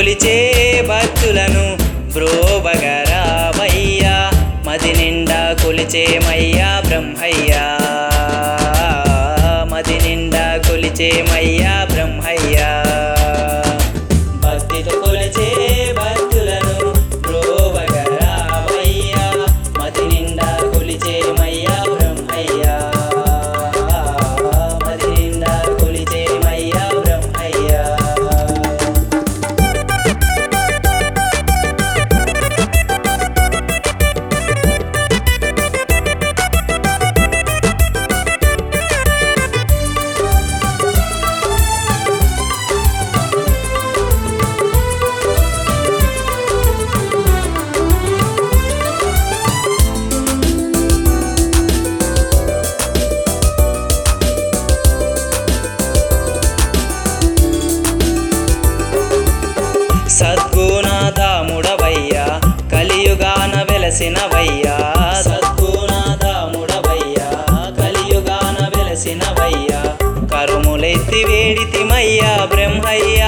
కొలిచే భక్తులను బ్రోబగరావయ్యా మది నిండా కొలిచేమయ్యా బ్రహ్మయ్యా మది నిండా కొలిచేమయ్యా బ్రహ్మయ్యా భక్తితో కొలిచే భక్తులను బ్రోబగరావయ్యా మది నిండా కొలిచేమయ్యా బ్రహ్మయ్యా మది నిండా కొలిచేమయ్యా బ్రహ్మయ్యా సద్గుణాదాముడవయ్యా కలియుగాన వెలసినవయ్యా సద్గుణాదాముడవయ్యా కలియుగాన వెలసినవయ్యా కరుములెత్తి వేడితిమయ్యా బ్రహ్మయ్యా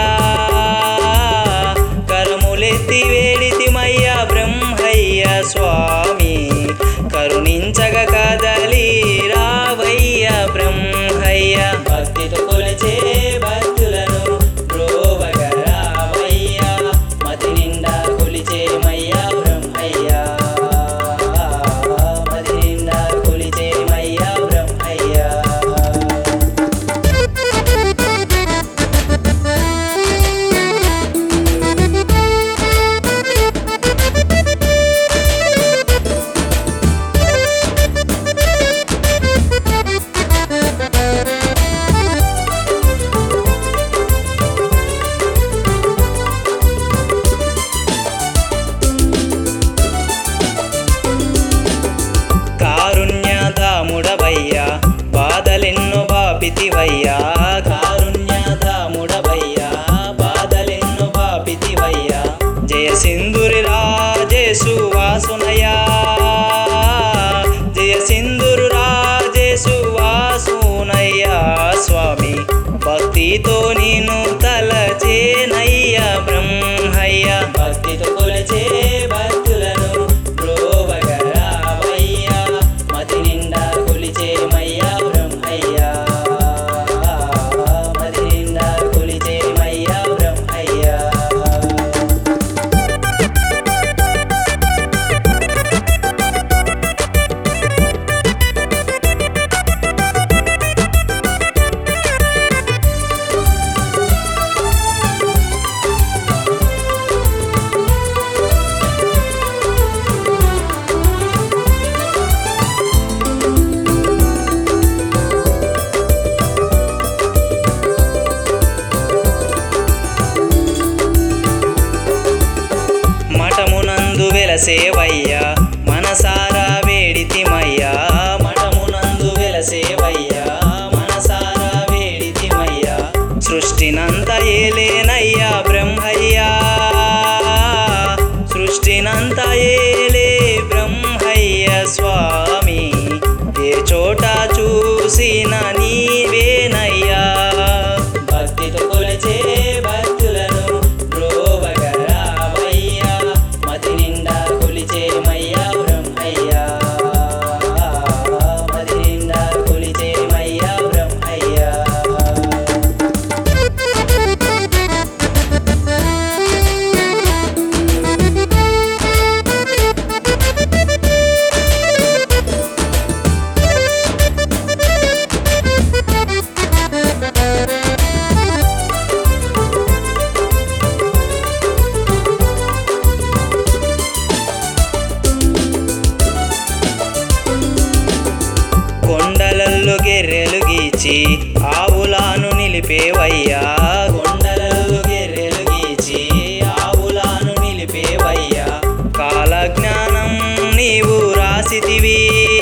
కరుములెత్తి వేడితిమయ్యా బ్రహ్మయ్య స్వామి కరుణించగ కదలి రావయ్య బ్రహ్మయ్య భక్తితో కొలిచే భక్తులను బ్రోవగరావయ్యా మతి నిండా కొలిచేమయ్యా బ్రహ్మయ్యా మతి నిండా కొలిచేమయ్యా బ్రహ్మయ్యా కారుణ్యదాముడవయ్యా బాధలెన్నో బాపితివయ్యా కారుణ్యదాముడవయ్యా బాధలెన్నో బాపితివయ్యా జయ సింధురి రాజేశు వాసునయా జయ సింధురు రాజేశు వాసునయ్యా స్వామి భక్తితో నేను తలచేనయ్యా బ్రహ్మయ్య భక్తితో కొలచే భక్తులను బ్రోవగరావయ్యా మతి నిండా కొలిచేమయ్యా బ్రహ్మయ్యా మతి నిండా కొలిచేమయ్యా బ్రహ్మయ్యా మఠమునందు వెలసేవయ్యా మనసారా వేడితిమయ్యా మఠమునందు వెలసేవయ్యా మనసారా వేడితిమయ్యా సృష్టినంత ఏలేనయ్యా బ్రహ్మయ్యా సృష్టినంత ఏలే బ్రహ్మయ్య స్వామి ఏ చోట చూసిన నీవేనయ్యా భక్తితో కొలిచే భక్తులను బ్రోవగరావయ్యా మతి నిండా కొలిచేమయ్యా బ్రహ్మయ్యా మతి నిండా కొలిచేమయ్యా బ్రహ్మయ్యా కొండలల్లో గెర్రెలు గీచి ఆవులాను నిలిపేవయ్యా కొండలల్లో గెర్రెలు గీచి ఆవులాను నిలిపేవయ్యా కాలజ్ఞానం నీవు రాసితివి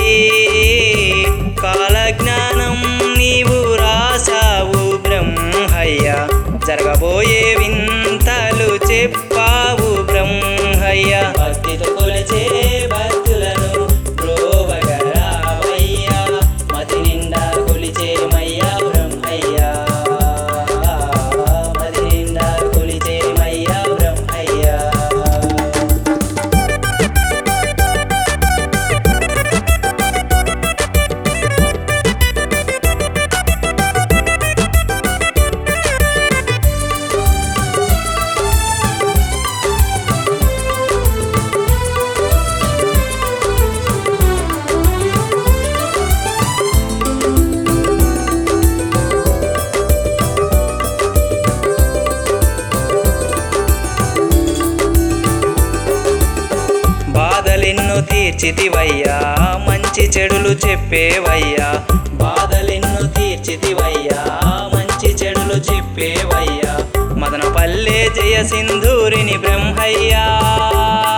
కాలజ్ఞానం నీవు రాసావు బ్రహ్మయ్య జరగబోయే వింతలు చెప్పావు బ్రహ్మయ్య భక్తితో కొలిచే భక్తులను బ్రోవగరావయ్యా మతి నిండా కొలిచేమయ్యా బ్రహ్మయ్యా మతి నిండా కొలిచేమయ్యా బ్రహ్మయ్యా బాధలెన్నో తీర్చితివయ్యా మంచి చెడులు చెప్పేవయ్యా బాధలెన్నో తీర్చితివయ్యా మంచి చెడులు చెప్పేవయ్యా మదన పల్లె జయ సింధూరిని బ్రహ్మయ్యా